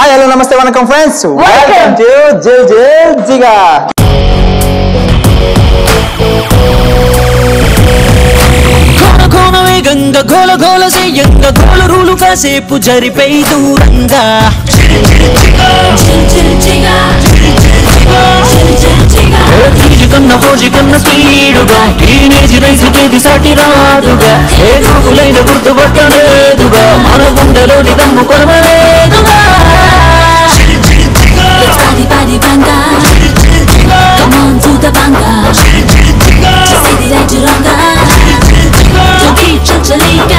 Hi hello నమస్తే వనకం friends welcome to జిల్ జిల్ జిగా కోన కోన వేగంగా గోల గోల చెయ్యంగా గోల రూలు కాసేపు జరిపై దూరంగా ఫీజు కన్నా ఫోజు కన్నా స్పీడుగా టీనేజ్ రైస్ చేతి సాటి రాదుగా ఏ గురుకులైన గుర్తుపట్టలేదుగా మన గుండెలోని దమ్ము కొరవలేదుగా Body, body, banga. Come on to the banga. Just city like Chiranga. Don't keep chachalika.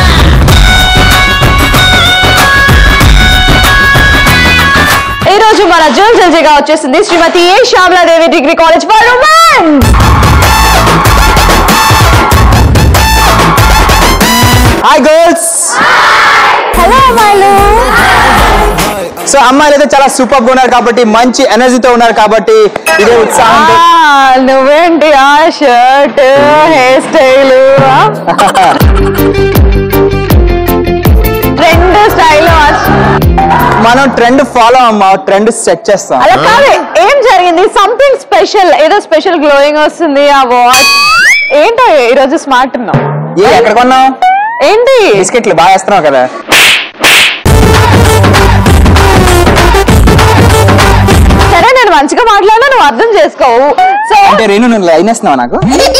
ఈ రోజు మన జోన్ జల్జీగా వచ్చేసింది Shrimati A Shyamaladevi degree college for women hi girls hello అమ్మాయిలు సో అమ్మాయిలు అయితే చాలా సూపర్ గా ఉన్నారు కాబట్టి మంచి ఎనర్జీతో ఉన్నారు కాబట్టి ఇదే ఉత్సాహంతో ఆ, నువ్వేంటి ఆ shirt hair style trend style మనం ట్రెండ్ ఫాలో అమ్మా ట్రెండ్ సెట్ చేస్తాం అలా కాదు ఏం జరిగింది సంథింగ్ స్పెషల్ ఏదో స్పెషల్ గ్లోయింగ్ వస్తుంది ఆ వాచ్ ఏంటో ఈరోజు స్మార్ట్ ఉన్నావు ఏ ఎక్కడ కొన్నావు ఏంటి బిస్కెట్లు బాగా వేస్తున్నావు కదా సరే నేను మంచిగా మాట్లాడినా నువ్వు అర్థం చేసుకోవు సో అంటే రేణు నువ్వు లైన్ వేస్తున్నావు నాకు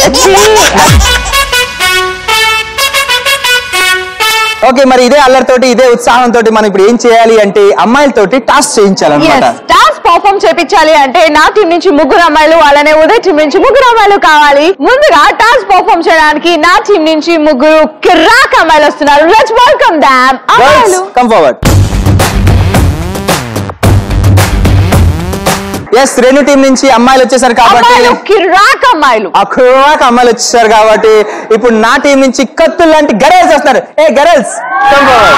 ఓకే మరి ఇదే అల్లరితోటి ఇదే ఉత్సాహంతో మనం ఇప్పుడు ఏం చేయాలి అంటే అమ్మాయిలతోటి టాస్క్ చేయించాలన్నమాట టాస్క్ పర్ఫామ్ చేపించాలి అంటే నా టీం నుంచి ముగ్గురు అమ్మాయిలు అలానే ఉదయ్ టీం నుంచి ముగ్గురు అమ్మాయిలు కావాలి ముందుగా టాస్క్ పర్ఫామ్ చేయడానికి నా టీం నుంచి ముగ్గురు కిర్రాక్ అమ్మాయిలు వస్తున్నారు లెట్స్ వెల్కమ్ దామ్ అమ్మాయిలు come forward yes Renu team నుంచి అమ్మాయిలు వచ్చేసారు కాబట్టి అమ్మాయిలు కిర్రాక్ అమ్మాయిలు అఖోరాక్ అమ్మాయిలు వచ్చేసారు కాబట్టి ఇప్పుడు నా టీం నుంచి కత్తులు లాంటి గరల్స్ వస్తున్నారు ఏ గరల్స్ కమ్ ఫార్వర్డ్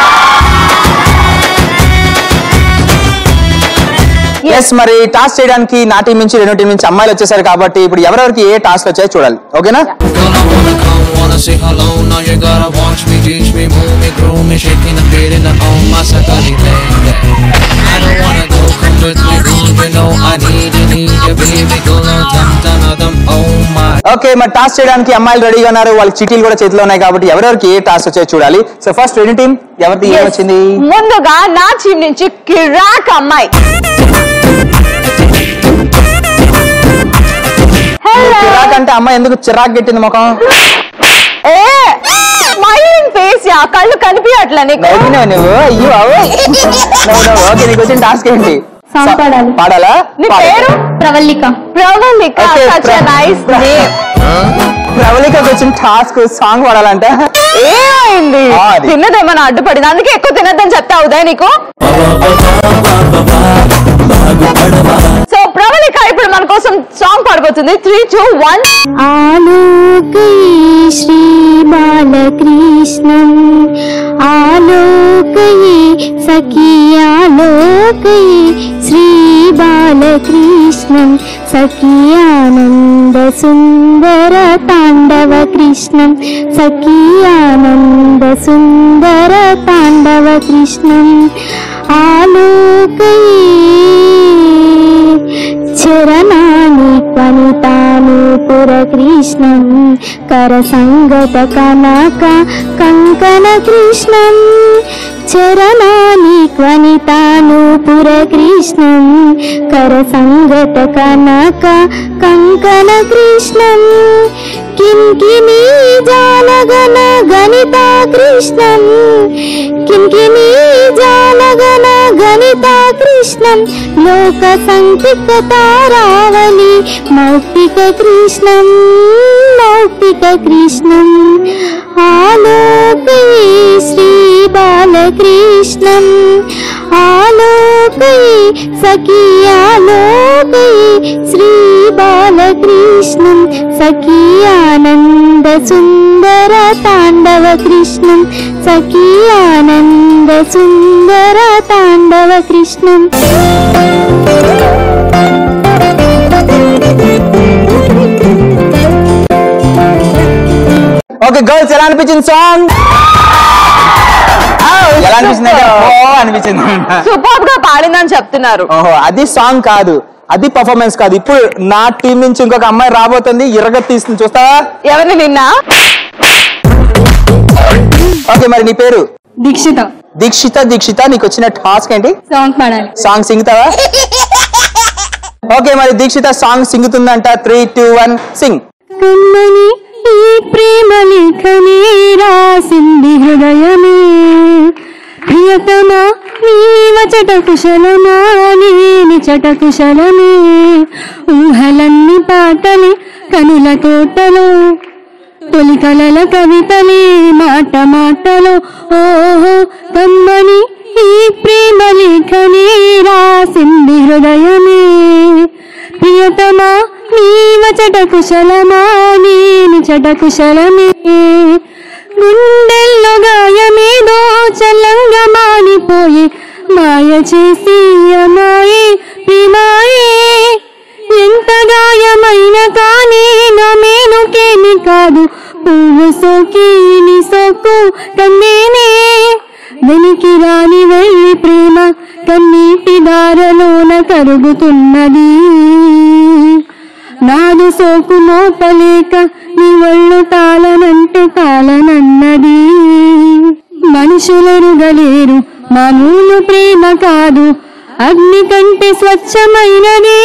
ఎస్ మరి టాస్క్ చేయడానికి నా టీం నుంచి రెండు టీం నుంచి అమ్మాయిలు వచ్చేసారు కాబట్టి ఇప్పుడు ఎవరెవరికి ఏ టాస్క్ వచ్చాయో చూడాలి ఓకేనా Gonna wanna come, wanna say hello. Now you gotta watch me, teach me, move me, groove me, shaking and beating and on my sakali baby. I don't wanna go come with me, girl. You know I need you, need you, baby. Go on, dum dum dum, oh my. Okay మరి task చేయడానికి అమ్మాయిలు రెడీగా ఉన్నారు వాళ్ళకి చిటీలు కూడా చేతిలో ఉన్నాయి కాబట్టి ఎవరెవరికి ఏ టాస్క్ వచ్చాయో చూడాలి సో ఫస్ట్ రెండు టీం ఎవరిది ఏం Yes. వచ్చింది ముందుగా నా టీం నుంచి కిర్రాక్ అమ్మాయి Hello. చిరాక్ అంటే అమ్మాయి ఎందుకు చిరాక్ గెట్టింది ముఖం ఏ స్మైలింగ్ ఫేస్ యా కళ్ళు కనిపించట్లే నీకు నవ్వినావు నువ్వు అయ్యో అవే నవ్వు నవ్వు ఓకే నీకు వచ్చిన టాస్క్ ఏంటి Song పాడాలి. పాడాలా నీ పాడు. పేరు ప్రవల్లిక ప్రవళిక Okay, సచ్ ప్ర- నైస్ ప్ర- నేమ్ ప్రవళికకు వచ్చిన టాస్క్ సాంగ్ పాడాలంట ఏమైంది ఆ, అది. తిన్నదేమన్నా అడ్డుపడింది అందుకే ఎక్కువ తినద్దని చెప్తా ఉదయ్ నీకు సో ప్రవళిక ఇప్పుడు మన కోసం సాంగ్ పాడబోతుంది త్రీ టూ వన్ ఆలోకై శ్రీ బాలకృష్ణం ఆలోకై సఖీ ఆలోకై శ్రీ బాలకృష్ణం సఖీ ఆనంద సుందర తాండవ కృష్ణం సఖీ ఆనంద సుందర తాండవ కృష్ణం ఆలోకై చరణాని పనితాని పురకృష్ణం కరసంగత కనక కంకణ కృష్ణం చరణాని క్వనితాను పురకృష్ణం కరసంగత కనక కంకణ కృష్ణం కింకినీ జాలగన గణిత కృష్ణం కింకినీ జాలగన గణిత కృష్ణం లోక సంకిక్తారావళి మౌక్తిక కృష్ణం మౌక్తిక కృష్ణం ఆలోకై శ్రీ బాలకృష్ణం ఆలోకై సఖీ ఆలోకై శ్రీ బాలకృష్ణం సఖీ ఆనంద సుందర తాండవ కృష్ణం సఖీ ఆనంద సుందర తాండవ కృష్ణం ఓకే గర్ల్స్ ఎలా అనిపించింది సాంగ్ ఎలా అనిపించింది అంటే ఓ అనిపించింది సూపర్ గా పాడిందని చెప్తున్నారు ఓహో అది సాంగ్ కాదు అది పర్ఫార్మెన్స్ కాదు ఇప్పుడు నా టీం నుంచి ఇంకొక అమ్మాయి రాబోతుంది ఇరగ తీస్తుంది చూస్తావా ఎవరిని నిన్న ఓకే మరి నీ పేరు దీక్షిత దీక్షిత దీక్షిత నీకు వచ్చిన టాస్క్ ఏంటి సాంగ్ పాడాలి సాంగ్ సింగుతావా ఓకే మరి దీక్షిత సాంగ్ సింగుతుందంట త్రీ టూ వన్ సింగ్ కమ్మని ఈ ప్రేమ లేఖనే రాసింది హృదయమే ప్రియతమా నీవచట కుశలమా నేని చట కుశలమే ఊహలన్ని పాటలే కనుల తోటలో తొలి కలల కవితలే మాట మాటలో ఓహో కమ్మని ఈ ప్రేమ లేఖనే రాసింది హృదయమే ప్రియతమా నీవచట కుశలమా నేను చట కుశలమే గుండెల్లో గాయమేదో చల్లంగా మానిపోయి మాయ చేసి అమాయే ప్రేమాయే ఎంత గాయమైన కానీ నా మేలుకేమి కాదు పువ్వు సోకి నీ సోకు కన్నేనే వెనికి రాని వెళ్ళి ప్రేమ కన్నీటి దారలోన కరుగుతున్నది నాదు సోకు మోపలేక నీ ఒళ్ళు తాళనంటే తాళనన్నది మనుషులెరుగలేరు మామూలు ప్రేమ కాదు అగ్ని కంటే స్వచ్ఛమైనది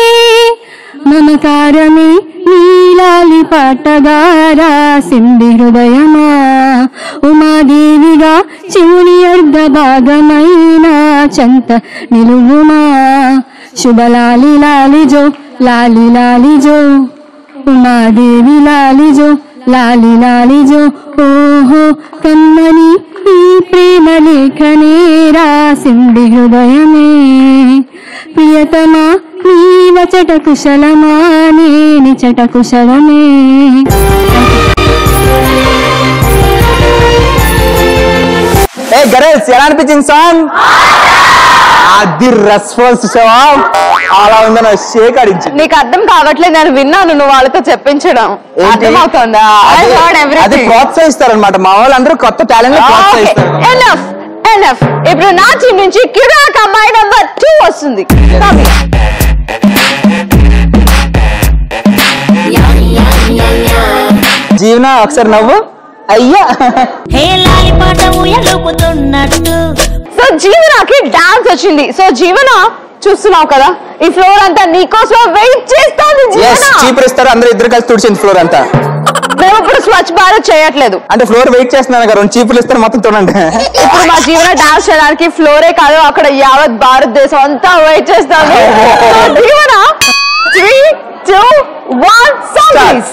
మమకారమే నీలాలి పాటగా రాసింది హృదయమా ఉమాదేవిగా శివుని అర్ధ భాగమైన చంత నిలువుమా శుభలాలి లాలిజో లాలి లాలిజో ఉమాదేవి లాలిజో లాలి లాలిజో ఓహో కమ్మని ఈ ప్రేమ లేఖనే రాసింది హృదయమే ప్రియతమా నీవచట కుశలమా నేని చట కుశలమే ఏ గరేస్ ఎలా అనిపించింది సాంగ్ అది రెస్పాన్స్ అలా ఉందని షేక్ అడిగింది నీకు అర్థం కావట్లేదు నేను విన్నాను నువ్వు వాళ్ళతో చెప్పించడం ఏంటి? అర్థమవుతుందా ఐ అది- హర్డ్ అది ఎవ్రీథింగ్ ప్రోత్సహిస్తారు అనమాట మా వాళ్ళందరూ కొత్త టాలెంట్ ప్రోత్సహిస్తారు ఎనఫ్ ఎనఫ్ ఇప్పుడు నా టీం నుంచి కిరాక్ అమ్మాయి నెంబర్ టూ వస్తుంది Come here. జీవన ఒకసారి నవ్వు అయ్యా హే లాలి పాట ఊయలుపుతున్నట్టు సో జీవనకి డాన్స్ వచ్చింది సో జీవన చూస్తున్నావు కదా ఈ ఫ్లోర్ అంతా నీకోసం వెయిట్ చేస్తోంది ఎస్ జీవన చీపర్ ఇస్తారు అందరూ ఇద్దరు కలిసి తుడిచింది ఫ్లోర్ అంతా మేము ఇప్పుడు స్వచ్ఛ భారత్ చేయట్లేదు అంటే ఫ్లోర్ వెయిట్ చేస్తున్నాను కదా రెండు చీపులు ఇస్తారు మొత్తం చూడండి ఇప్పుడు మా జీవన డాన్స్ చేయడానికి ఫ్లోరే కాదు అక్కడ యావత్ భారతదేశం అంతా వెయిట్ చేస్తాను So, Jeevana three two one song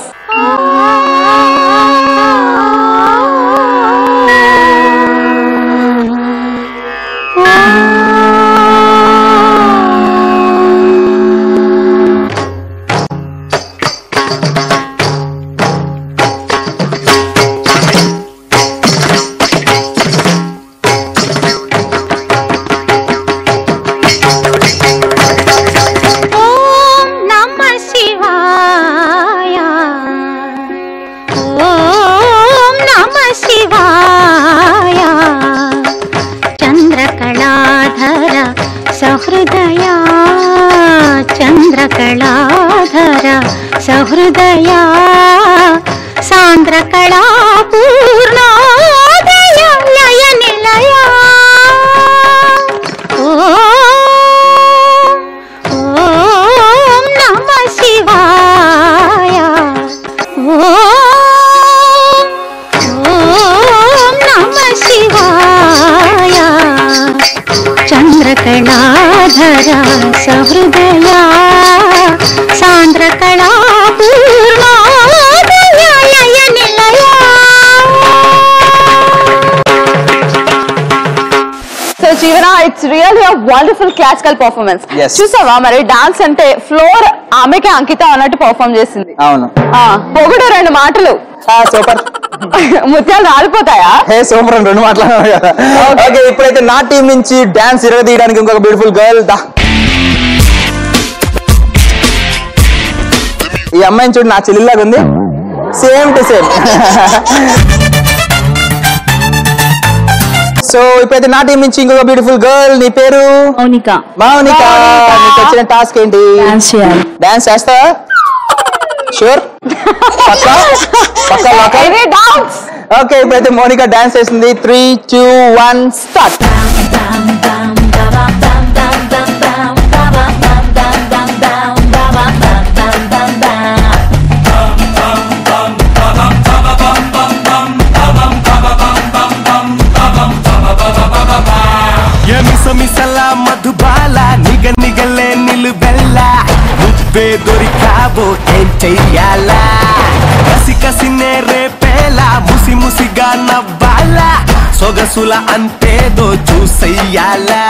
ఓం నమ శివాయ ఓం నమ శివాయ చంద్రకళాధర సహృదయ చంద్రకళాధర సహృదయ సాంద్రకళా పూర్ణోదయ లయ నిలయ ఓం నమ శివాయ ఓం ఓం నమ శివాయ చంద్రకళాధర సహృదయ సాంద్రకళా పూర్ణోదయ లయ నిలయ so Jeevana it's really wonderful classical performance Yes. చూసావా మరి డాన్స్ అంటే ఫ్లోర్ ఆమెకే అంకితం అన్నట్టు పర్ఫార్మ్ చేసింది అవును ఆ, పొగుడు రెండు మాటలు సూపర్ ముత్యాలు రాలిపోతాయా హే సూపర్ అని రెండు మాట్లాడారు కదా ఓకే ఇప్పుడైతే నా టీం నుంచి డాన్స్ ఇరగదీయడానికి ఇంకొక బ్యూటిఫుల్ గర్ల్ దా ఈ అమ్మాయిని చూడు నా చెల్లిలాగా ఉంది సేమ్ టు సేమ్ సో ఇప్పుడైతే నా టీం నుంచి ఇంకొక బ్యూటిఫుల్ గర్ల్ నీ పేరు మౌనిక మౌనిక నీకు వచ్చిన టాస్క్ ఏంటి డాన్స్ చేయాలి డాన్స్ చేస్తావా షూర్ పక్కా పక్కా పక్కా ఎనీ డౌట్స్ ఓకే ఇప్పుడైతే మౌనిక డాన్స్ చేస్తుంది త్రీ టూ వన్ స్టార్ట్ ఎమిసమిసల మధుబాల నిగ నిగలే నిలువెల్ల నువ్వే దొరికావో ఏం చెయ్యాలా కసి కసినే రేపేలా ముసి ముసిగా నవ్వాలా సొగసుల అంతేదో చూసెయ్యాలా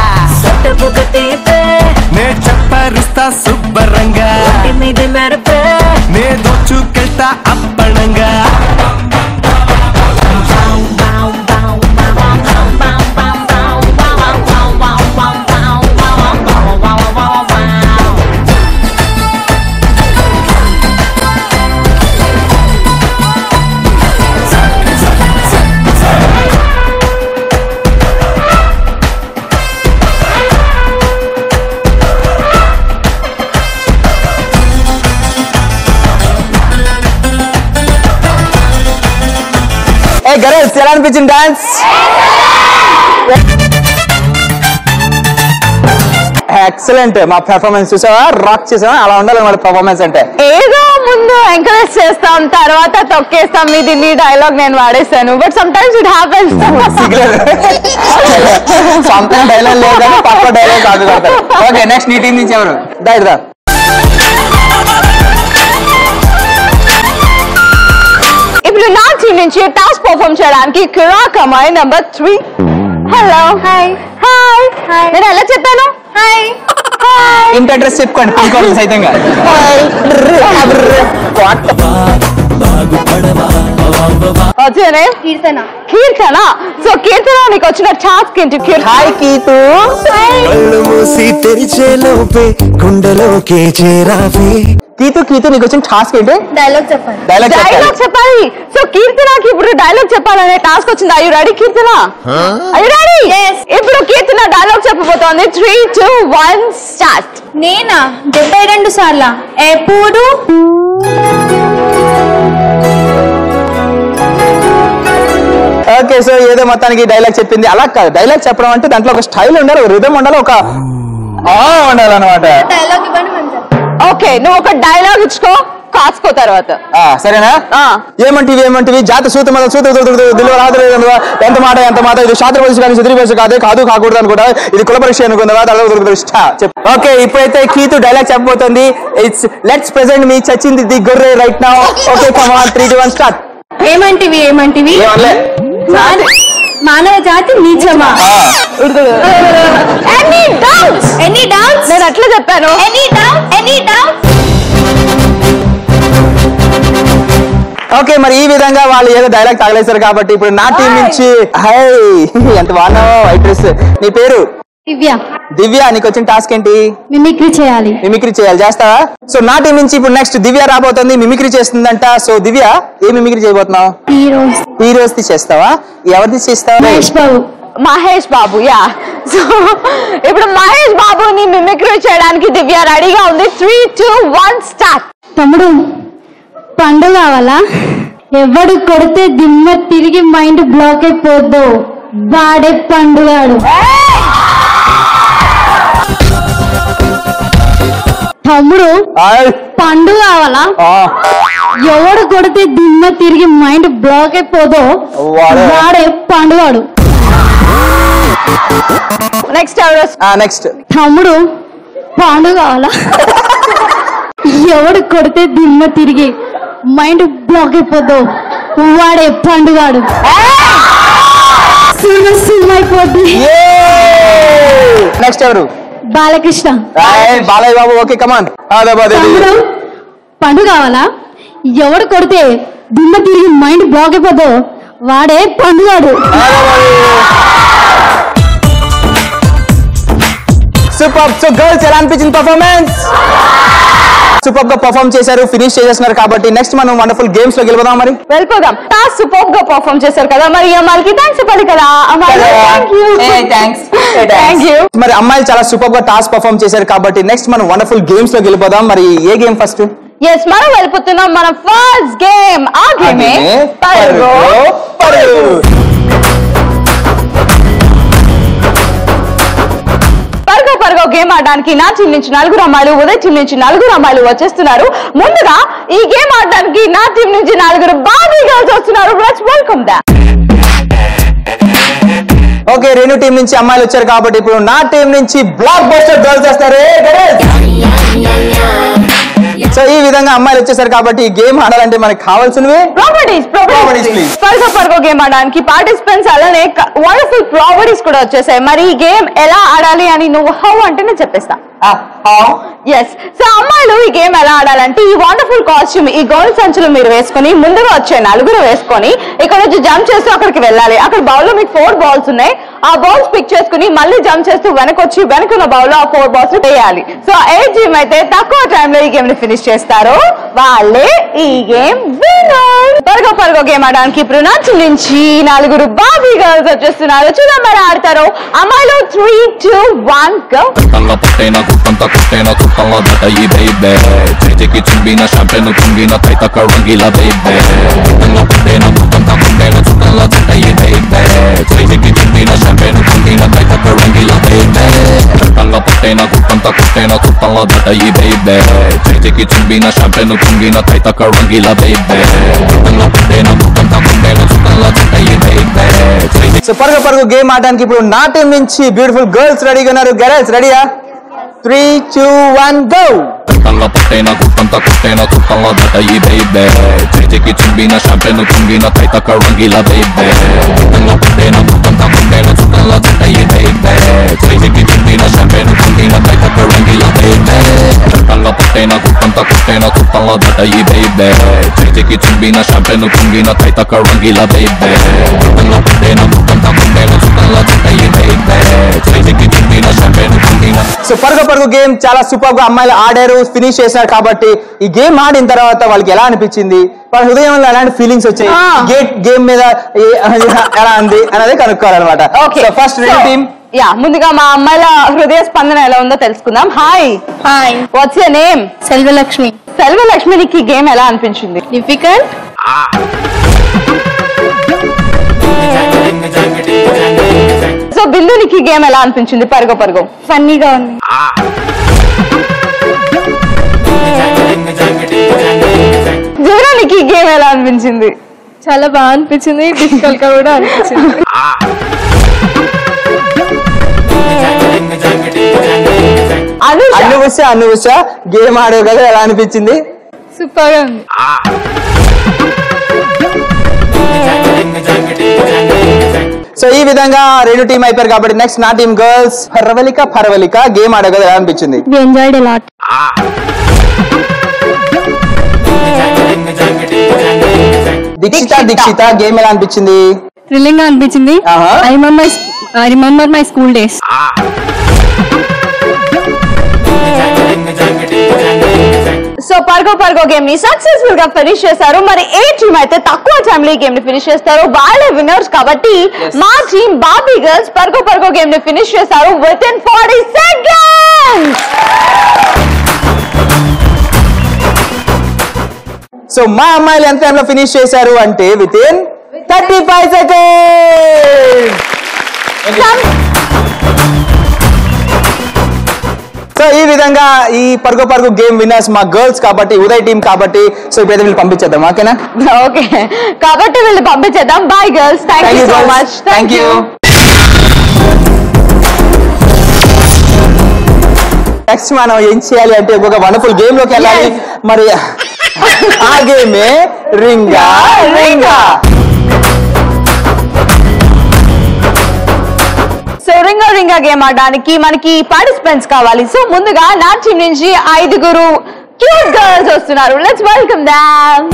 నే చెప్పరిస్తా శుభ్రంగా నే దోచుకెళ్తా అప్పణంగా ఏ గర్ల్స్ ఎలా అనిపించింది డాన్స్ ఎక్సలెంట్ మా పెర్ఫార్మెన్స్ చూసావా రాక్ చేసావా అలా ఉండాలి మన పెర్ఫార్మెన్స్ అంటే ఏదో ముందు ఎంకరేజ్ చేస్తాం తర్వాత తొక్కేస్తాం ఇది నీ డైలాగ్ నేను వాడేస్తాను but sometimes it happens సొంత డైలాగ్ లేదు కానీ పక్క డైలాగ్ కాదు ఓకే నెక్స్ట్ నీ టీం నుంచి ఎవరు దా ఇటు దా. ఇప్పుడు నా టీం నుంచి టాస్క్ పర్ఫామ్ చేయడానికి కిరాక్ అమ్మాయి number three hello hi hi hi నేను ఎలా చెప్పాను హాయ్ హాయ్ ఇంటి అడ్రస్ చెప్పుకోండి పిన్ సైతంగా వచ్చేనే కీర్తన కీర్తన సో కీర్తన నీకు వచ్చిన టాస్క్ ఏంటి కీర్తన హాయ్ కీతు కళ్ళు మూసి తెరిచే లోపే గుండెలోకే చేరావే కీతు కీతు నీకు వచ్చిన టాస్క్ ఏంటి డైలాగ్ చెప్పండి డైలాగ్ చెప్పాలి డైలాగ్ చెప్పాలి సో కీర్తనకి ఇప్పుడు డైలాగ్ చెప్పాలనే టాస్క్ వచ్చింది అయ్యు రెడీ కీర్తన అయ్యు రెడీ ఇప్పుడు కీర్తన డైలాగ్ చెప్పబోతోంది త్రీ టూ వన్ స్టార్ట్ నేనా డెబ్బై రెండు సార్ల ఎప్పుడు ఓకే సో ఏదో మొత్తానికి డైలాగ్ చెప్పింది అలా కాదు డైలాగ్ చెప్పడం అంటే దాంట్లో ఒక స్టైల్ ఉండాలి ఒక రిధం ఉండాలి ఒక ఆ ఉండాలన్నమాట డైలాగ్ ఇవ్వండి మేము చెప్తాం. ఓకే నువ్వు ఒక డైలాగ్ ఇచ్చుకో కాసుకో తర్వాత ఆ, సరేనా ఆ. ఏమంటివి ఏమంటివి జాతి సూత మన సూత దిల్వ ఎంత మాట ఎంత మాట ఇది శాస్త్ర పరీక్ష కానీ సుదీ పరీక్ష కాదే కాదు కాకూడదు అనుకుంటా ఇది కుల పరీక్ష అనుకుందా ఓకే ఇప్పుడైతే కీతు డైలాగ్ చెప్పబోతుంది ఇట్స్ లెట్స్ ప్రెసెంట్ మీ చచ్చింది ది గొర్రె right now okay come on three two one start ఏమంటివి ఏమంటివి ఏమనలే మాన- మానవ జాతి నీచమా ఎనీ డౌట్స్ ఎనీ డౌట్స్ నేను అట్లా చెప్పాను any doubt any doubt okay మరి ఈ విధంగా వాళ్ళు ఏదో డైలాగ్ తగలేశారు కాబట్టి ఇప్పుడు నా టీం నుంచి హై ఎంత బాగున్నావో వైట్ డ్రెస్ నీ పేరు దివ్య దివ్య నీకు వచ్చిన టాస్క్ ఏంటి మిమిక్రీ చేయాలి మిమిక్రీ చేయాలి చేస్తావా సో నా టీం నుంచి ఇప్పుడు నెక్స్ట్ దివ్య రాబోతుంది మిమిక్రీ చేస్తుందంట సో దివ్య ఏ మిమిక్రీ చేయబోతున్నావు హీరోస్ హీరోస్ ది చేస్తావా ఎవరిది చేస్తావా మహేష్ బాబు మహేష్ బాబు యా సో ఇప్పుడు మహేష్ బాబుని మిమిక్రీ చేయడానికి దివ్య రెడీగా ఉంది త్రీ టూ వన్ స్టార్ట్ తమ్ముడు పండు కావాలా ఎవడు కొడితే దిమ్మ తిరిగి మైండ్ బ్లాక్ అయిపోద్దు వాడే పండుగాడు తమ్ముడు ఆయ్. పండు కావాలా ఆ, ఎవడు కొడితే దిమ్మ తిరిగి మైండ్ బ్లాక్ అయిపోదో వాడే. వాడే పండుగాడు నెక్స్ట్ ఎవరు ఆ నెక్స్ట్ తమ్ముడు పాండు కావాలా ఎవడు కొడితే దిమ్మ తిరిగి మైండ్ బ్లాక్ అయిపోద్దు వాడే పండుగాడు సినిమా సినిమా అయిపోద్ది నెక్స్ట్ ఎవరు బాలకృష్ణ ఆయ్, బాలయ్య బాబు ఓకే కమాన్ తమ్ముడు పండు కావాలా ఎవడు కొడితే దిమ్మ తిరిగి మైండ్ బ్లాక్ అయిపోద్దు వాడే పండుగాడు సూపర్ సో గర్ల్స్ ఎలా అనిపించింది పర్ఫార్మెన్స్ సూపర్ గా పర్ఫామ్ చేశారు ఫినిష్ చేసేస్తున్నారు కాబట్టి నెక్స్ట్ మనం వండర్ఫుల్ గేమ్స్ లో గెలుపుదాం మరి వెళ్ళిపోదాం టాస్క్ సూపర్ గా పర్ఫామ్ చేశారు కదా మరి ఈ అమ్మాయిలకి థ్యాంక్స్ చెప్పాలి కదా అమ్మాయిలు thank you thanks thank you మరి అమ్మాయిలు చాలా సూపర్ గా టాస్క్ పర్ఫామ్ చేశారు కాబట్టి నెక్స్ట్ మనం వండర్ఫుల్ గేమ్స్ లో గెలిపోదాం మరి ఏ గేమ్ ఫస్ట్ ఎస్ మనం వెళ్ళిపోతున్నాం మన ఫస్ట్ గేమ్ ఆ గేమే పరుగు పరుగు పరుగు గేమ్ ఆడడానికి నా టీం నుంచి నలుగురు అమ్మాయిలు ఉదయ్ టీం నుంచి నలుగురు అమ్మాయిలు వచ్చేస్తున్నారు ముందుగా ఈ గేమ్ ఆడడానికి నా టీం నుంచి నలుగురు బాబీ గర్ల్స్ వస్తున్నారు లెట్స్ వెల్కమ్ దా ఓకే రెండు టీం నుంచి అమ్మాయిలు వచ్చారు కాబట్టి ఇప్పుడు నా టీం నుంచి బ్లాక్ బస్టర్ గర్ల్స్ వస్తారు సో ఈ విధంగా అమ్మాయిలు వచ్చేసారు కాబట్టి ఈ గేమ్ ఆడాలంటే మనకి కావాల్సినవి ప్రాపర్టీస్ Properties, ప్రాపర్టీస్ please. పరుగు పరుగు గేమ్ ఆడడానికి పార్టిసిపెంట్స్ అలానే వండర్ఫుల్ ప్రాపర్టీస్ కూడా వచ్చేసాయి మరి ఈ గేమ్ ఎలా ఆడాలి అని నువ్వు హౌ అంటే నేను చెప్పేస్తా ఎస్ సో అమ్మాయిలు ఈ గేమ్ ఎలా ఆడాలంటే ఈ వండర్ఫుల్ కాస్ట్యూమ్ ఈ గోల్డ్ సంచులు మీరు వేసుకొని ముందుగా వచ్చే నలుగురు వేసుకొని ఇక్కడ నుంచి జంప్ చేస్తూ అక్కడికి వెళ్ళాలి అక్కడ బౌల్ లో మీకు ఫోర్ బాల్స్ ఉన్నాయి ఆ బాల్స్ పిక్ చేసుకుని మళ్ళీ జంప్ చేస్తూ వెనక్కి వచ్చి వెనకున్న బౌల్ లో ఆ ఫోర్ బాల్స్ వేయాలి సో ఏ టీమ్ అయితే తక్కువ టైంలో ఈ గేమ్ ని ఫినిష్ చేస్తారో వాళ్ళే ఈ గేమ్ విన్నర్ పరుగో పరుగో గేమ్ ఆడడానికి ఇప్పుడు నా team నుంచి నలుగురు బాబీ గర్ల్స్ వచ్చేస్తున్నారు చూద్దాం మరి ఆడతారు అమ్మాయిలు త్రీ టూ వన్ గో కుట్టంలో పుట్టేన కుట్టంత కుట్టేన కుట్టంలో దట ఈ బేబే చేతికి చుంబిన షాంపెన్ కుంగిన తైతక రంగిల బేబే కుట్టంలో పుట్టేన కుట్టంత పుట్టేన చుట్టంలో దట ఈ బేబే చేతికి చుంబిన షాంపెన్ కుంగిన తైతక రంగిల బేబే కుట్టంలో పుట్టేన కుట్టంత కుట్టేన కుట్టంలో దట ఈ బేబే చేతికి చుంబిన షాంపెన్ కుంగిన తైతక రంగిల బేబే కుట్టంలో పుట్టేన కుట్టంత పుట్టేన చుట్టంలో దట ఈ బేబే చేతికి సో పరుగు పరుగు గేమ్ ఆడడానికి ఇప్పుడు నా టీం నుంచి బ్యూటిఫుల్ గర్ల్స్ రెడీగా ఉన్నారు గర్ల్స్ రెడీయా త్రీ టూ వన్ గో కుట్టంలో పుట్టేన కుట్టంత కుట్టేన కుట్టంలో దట ఈ బేబే చేతికి చుంబిన షాంపెన్ కుంగిన తైతక రంగిల బేబే కుట్టంలో పుట్టేన కుట్టంత కుట్టేన చుట్టంలో దట ఈ బేబే చేతికి చుంబిన షాంపెన్ కుంగిన తైతక రంగిల బేబే కుట్టంలో పుట్టేన కుట్టంత కుట్టేన కుట్టంలో దట ఈ బేబే చేతికి చుంబిన షాంపెన్ కుంగిన తైతక రంగిల బేబే కుట్టంలో పుట్టేన కుట్టంత కుట్టేన చుట్టంలో దట ఈ బేబే చేతికి చుంబిన షాంపెన్ కుంగిన సో పరుగు పరుగు గేమ్ చాలా సూపర్ గా అమ్మాయిలు ఆడారు ఫినిష్ చేశారు కాబట్టి ఈ గేమ్ ఆడిన తర్వాత వాళ్ళకి ఎలా అనిపించింది వాళ్ళ హృదయంలో ఎలాంటి ఫీలింగ్స్ వచ్చాయి ఆ. గేట్ గేమ్ మీద ఏ- ఎలా ఉంది అనేది కనుక్కోవాలన్నమాట ఓకే సో ఫస్ట్ రెండు టీమ్ యా ముందుగా మా అమ్మాయిల హృదయ స్పందన ఎలా ఉందో తెలుసుకుందాం hi hi what's your name Selvalakshmi Selvalakshmi నీకు ఈ గేమ్ ఎలా అనిపించింది డిఫికల్ట్ సో బిందు నీకు ఈ గేమ్ ఎలా అనిపించింది పరుగు పరుగు ఫన్నీగా ఉంది జీవన నీకు ఈ గేమ్ ఎలా అనిపించింది చాలా బాగా అనిపించింది డిఫికల్ట్ గా కూడా అనిపించింది అనుష అన్ని ఉష అన్ని ఉష గేమ్ ఆడే కదా ఎలా అనిపించింది సూపర్ గా ఉంది సో ఈ విధంగా రెండు టీం అయిపోయారు కాబట్టి నెక్స్ట్ నా టీం గర్ల్స్ పర్వలిక పర్వలిక గేమ్ ఆడే కదా ఎలా అనిపించింది we enjoyed lot Dikshita Dikshita game ఎలా అనిపించింది థ్రిల్లింగ్ గా అనిపించింది ఆహా. I remember I remember my school days so పర్గో పర్గో గేమ్ ని సక్సెస్ఫుల్ గా ఫినిష్ చేశారు మరి ఏ టీమ్ అయితే తక్కువ టైంలో ఈ గేమ్ ని ఫినిష్ చేస్తారో వాళ్ళే విన్నర్స్ కాబట్టి మా టీమ్ బాబీ గర్ల్స్ పర్గో పర్గో గేమ్ ని ఫినిష్ చేశారు within forty seconds so మా అమ్మాయిలు ఎంత టైంలో ఫినిష్ చేశారు అంటే within thirty five second so ఈ విధంగా ఈ పరుగు పరుగు గేమ్ విన్నర్స్ మా గర్ల్స్ కాబట్టి ఉదయ్ టీం కాబట్టి సో ఇప్పుడైతే వీళ్ళు పంపించేద్దాం ఓకేనా ఓకే కాబట్టి వీళ్ళు పంపించేద్దాం bye girls thank you so much thank you next మనం ఏం చేయాలి అంటే ఒక వండర్ఫుల్ గేమ్ లోకి వెళ్ళాలి Yes. మరి ఆ గేమే రింగా రింగా సో రింగా రింగా గేమ్ ఆడడానికి మనకి పార్టిసిపెంట్స్ కావాలి సో ముందుగా నా టీం నుంచి ఐదుగురు క్యూట్ గర్ల్స్ వస్తున్నారు లెట్స్ వెల్కమ్ దామ్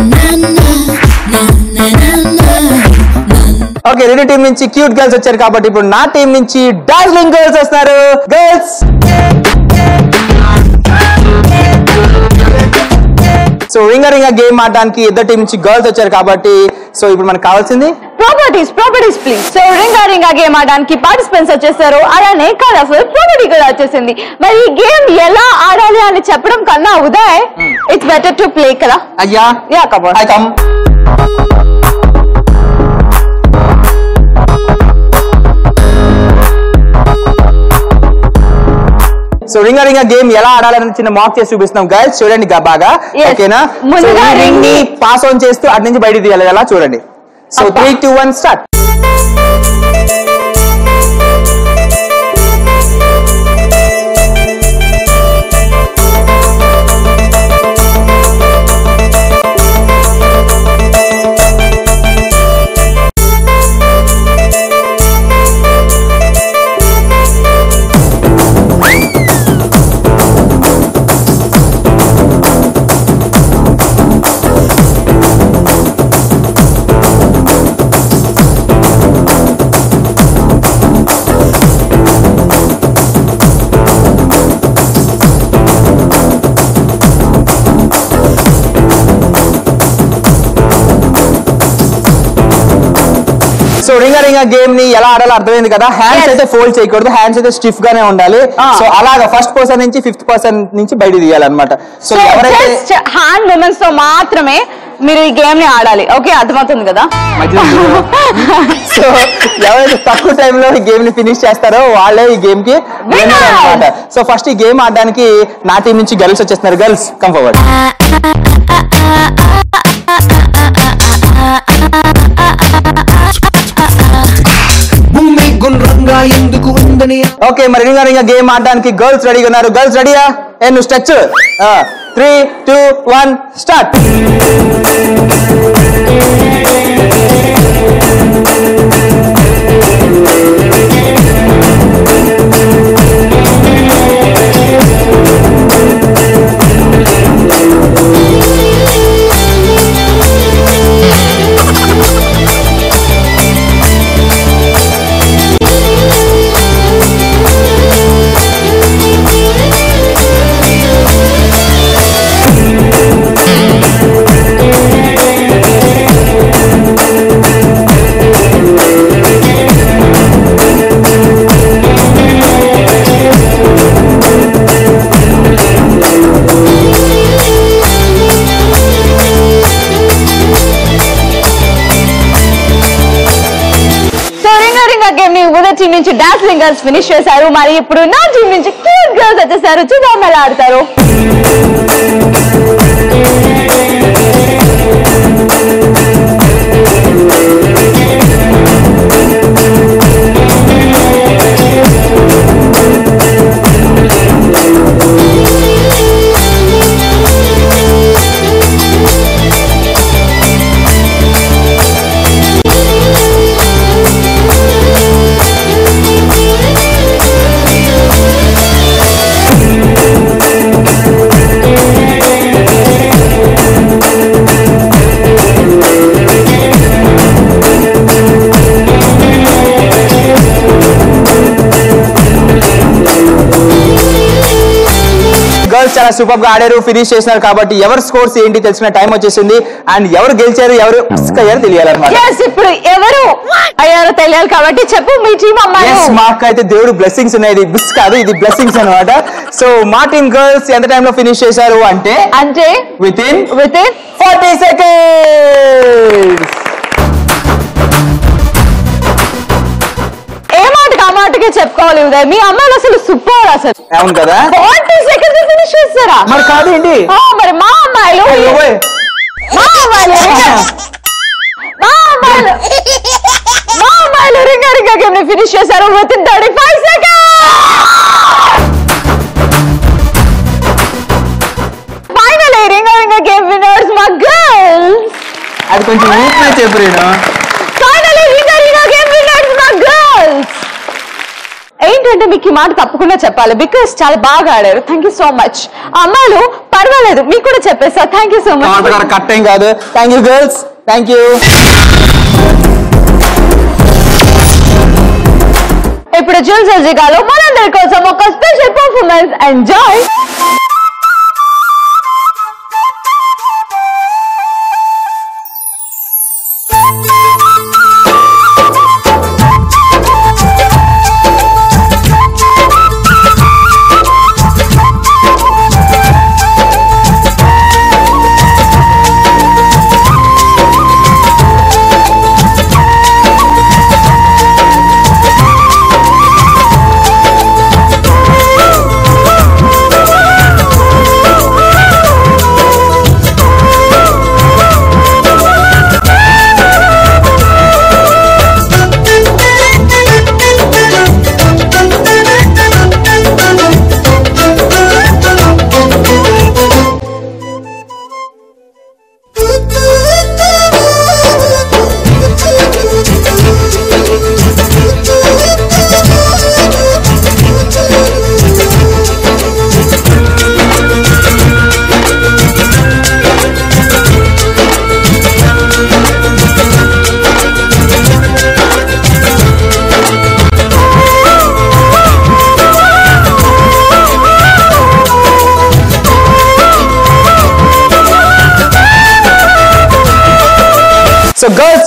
ఓకే రెండు టీం నుంచి క్యూట్ గర్ల్స్ వచ్చారు కాబట్టి ఇప్పుడు నా టీం నుంచి డార్లింగ్ గర్ల్స్ వస్తున్నారు గర్ల్స్ సో రింగ రింగ గేమ్ ఆడడానికి ఇద్దరు టీం నుంచి గర్ల్స్ వచ్చారు కాబట్టి సో ఇప్పుడు మనకు కావాల్సింది ప్రాపర్టీస్ ప్రాపర్టీస్ ప్లీజ్ సో రింగా రింగా గేమ్ ఆడడానికి పార్టిసిపెంట్స్ వచ్చేసారు అలానే కలర్ఫుల్ ప్రాపర్టీ కూడా వచ్చేసింది మరి ఈ గేమ్ ఎలా ఆడాలి అని చెప్పడం కన్నా Uday it's better to play కదా అయ్యా యా కబోర్డ్ ఐ కమ్ సో రింగ రింగ గేమ్ ఎలా ఆడాలని చిన్న మాక్ చేసి చూపిస్తున్నాం గైస్ చూడండి గా బాగా Yes. ఓకేనా ముందుగా రింగ్ ని ring ని- పాస్ ఆన్ చేస్తూ అటు నుంచి బయటికి తీయాలి ఎలా చూడండి సో అబ్బా. Three two one start so రింగ రింగ గేమ్ ని ఎలా ఆడాలో అర్థమైంది కదా హ్యాండ్స్ Yes. అయితే ఫోల్డ్ చేయకూడదు హ్యాండ్స్ అయితే స్టిఫ్ గానే ఉండాలి Ah. సో అలాగా ఫస్ట్ పర్సన్ నుంచి ఫిఫ్త్ పర్సన్ నుంచి బయట తీయాలన్నమాట సో సో ఎవరైతే జస్ట్ హ్యాండ్ మూమెంట్స్ తో మాత్రమే మీరు ఈ గేమ్ ని ఆడాలి ఓకే అర్థమవుతుంది కదా మధ్యలో సో ఎవరైతే తక్కువ టైంలో ఈ గేమ్ ని ఫినిష్ చేస్తారో వాళ్ళే ఈ గేమ్ కి Winner! అనమాట సో ఫస్ట్ ఈ గేమ్ ఆడడానికి నా టీం నుంచి గర్ల్స్ వచ్చేస్తున్నారు గర్ల్స్ కమ్ ఫార్వర్డ్ భూమి గుండ్రంగా ఎందుకు ఉందని ఓకే మరి రింగ రింగ గేమ్ ఆడడానికి గర్ల్స్ రెడీగా ఉన్నారు గర్ల్స్ రెడీయా ఏ నువ్వు stretch three two one start so రింగా రింగా గేమ్ ని ఉదయ టీం నుంచి డాన్సింగ్ గర్ల్స్ ఫినిష్ చేశారు మరి ఇప్పుడు నా టీం నుంచి క్యూట్ గర్ల్స్ వచ్చేసారు చూద్దాం ఎలా ఆడతారు గర్ల్స్ చాలా సూపర్ గా ఆడారు ఫినిష్ చేసినారు కాబట్టి ఎవరు స్కోర్స్ ఏంటి తెలిసిన టైం వచ్చేసింది అండ్ ఎవరు గెలిచారు ఎవరు మిస్ అయ్యారు తెలియాలన్నమాట ఎస్ ఇప్పుడు ఎవరు అయ్యారో తెలియాలి కాబట్టి చెప్పు మీ టీం అమ్మాయి ఎస్ మాకు అయితే దేవుడు బ్లెస్సింగ్స్ ఉన్నాయి ఇది బిస్ కాదు ఇది బ్లెస్సింగ్స్ అన్నమాట సో మా టీం గర్ల్స్ ఎంత టైంలో ఫినిష్ చేశారు అంటే అంటే within with forty seconds ఏ మాటకి ఆ మాటకే చెప్పుకోవాలి ఉదయ్ మీ అమ్మాయిలు అసలు సూపర్ అసలు అవును కదా ఫార్టీ సెకండ్స్ ఫినిష్ చేస్తారా మరి కాదు ఏంటి ఆ, మరి మా అమ్మాయిలు అయ్యో ఓయ్. మా అమ్మాయిలు మా అమ్మాయిలు మా అమ్మాయిలు రింగా రింగా గేమ్ ని ఫినిష్ చేశారు within thirty five seconds finally రింగా రింగా గేమ్ విన్నర్స్ మా గర్ల్స్ అది కొంచెం ఊపిన చెప్పు నేను ఫైనలీ రింగా రింగా గేమ్ విన్నర్స్ మా గర్ల్స్ ఏంటంటే మీకు ఈ మాట తప్పకుండా చెప్పాలి బికాస్ చాలా బాగా ఆడారు థ్యాంక్ యూ సో మచ్ అమ్మాయిలు పర్వాలేదు మీకు కూడా చెప్పేస్తా thank you so much cut ఏం కాదు thank you girls thank you ఇప్పుడు జూల్ సర్జికాలో మనందరి కోసం ఒక స్పెషల్ పర్ఫార్మెన్స్ ఎంజాయ్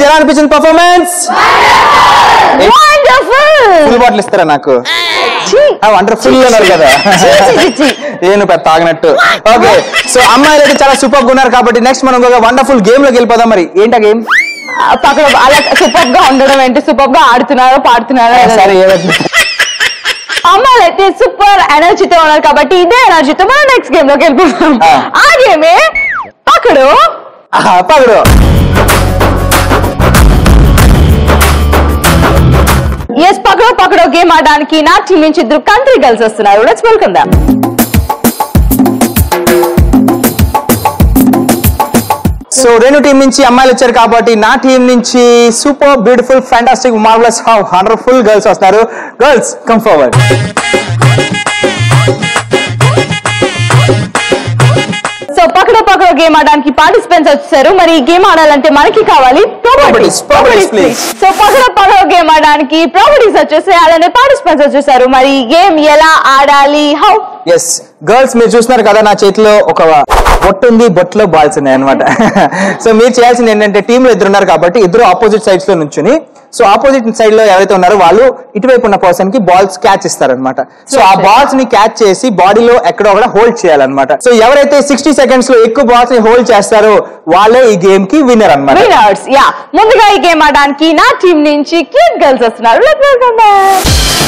ఎలా అనిపించింది పర్ఫార్మెన్స్ వండర్ఫుల్ ఫుల్ బాటిల్ ఇస్తారా నాకు వండర్ఫుల్ అన్నారు కదా నేను పెద్ద తాగినట్టు ఓకే సో అమ్మాయిలు అయితే చాలా సూపర్ గా ఉన్నారు కాబట్టి నెక్స్ట్ మనం ఒక వండర్ఫుల్ గేమ్ లోకి వెళ్ళిపోదాం మరి ఏంటా గేమ్ పక్కన అలా సూపర్ గా ఉండడం ఏంటి సూపర్ గా ఆడుతున్నారో పాడుతున్నారో సరే ఏదైతే అమ్మాయిలు అయితే సూపర్ ఎనర్జీతో ఉన్నారు కాబట్టి ఇదే ఎనర్జీతో మనం నెక్స్ట్ గేమ్ లోకి వెళ్ళిపోతాం ఆ. ఆ గేమే పక్కడు ఆహా, పగడు ఎస్ పక్కడో పక్కడో గేమ్ ఆడడానికి నా టీం నుంచి ఇద్దరు కంట్రీ గర్ల్స్ వస్తున్నారు లెట్స్ వెల్కమ్ దామ్ సో రెండు టీం నుంచి అమ్మాయిలు వచ్చారు కాబట్టి నా టీం నుంచి super beautiful fantastic marvellous wonderful girls వస్తారు గర్ల్స్ కమ్ ఫార్వర్డ్ సో పక్కడో పక్కడో గేమ్ ఆడడానికి పార్టిసిపెంట్స్ వచ్చారు మరి ఈ గేమ్ ఆడాలంటే మనకి కావాలి Properties, properties, please. సో పక్కడో పక్కడో గేమ్ ఆడడానికి ప్రాపర్టీస్ వచ్చేసాయి అలానే పార్టిసిపెంట్స్ వచ్చేసారు మరి ఈ గేమ్ ఎలా ఆడాలి హౌ ఎస్ గర్ల్స్ మీరు చూస్తున్నారు కదా నా చేతిలో ఒక బొట్టు ఉంది బొట్టులో బాల్స్ ఉన్నాయి అనమాట సో మీరు చేయాల్సింది ఏంటంటే టీమ్ లో ఇద్దరు ఉన్నారు కాబట్టి ఇద్దరు ఆపోజిట్ సైడ్స్ లో నుంచుని సో ఆపోజిట్ సైడ్ లో ఎవరైతే ఉన్నారో వాళ్ళు ఇటువైపు ఉన్న పర్సన్ కి బాల్స్ క్యాచ్ ఇస్తారనమాట సో ఆ బాల్స్ ని క్యాచ్ చేసి బాడీలో ఎక్కడో ఒకడ హోల్డ్ చేయాలన్నమాట సో ఎవరైతే సిక్స్టీ సెకండ్స్ లో ఎక్కువ బాల్స్ ని హోల్డ్ చేస్తారో వాళ్ళే ఈ గేమ్ కి విన్నర్ అనమాట వినర్స్ యా ముందుగా ఈ గేమ్ ఆడడానికి నా టీం నుంచి క్యూట్ గర్ల్స్ వస్తున్నారు లెట్స్ వెల్కమ్ దామ్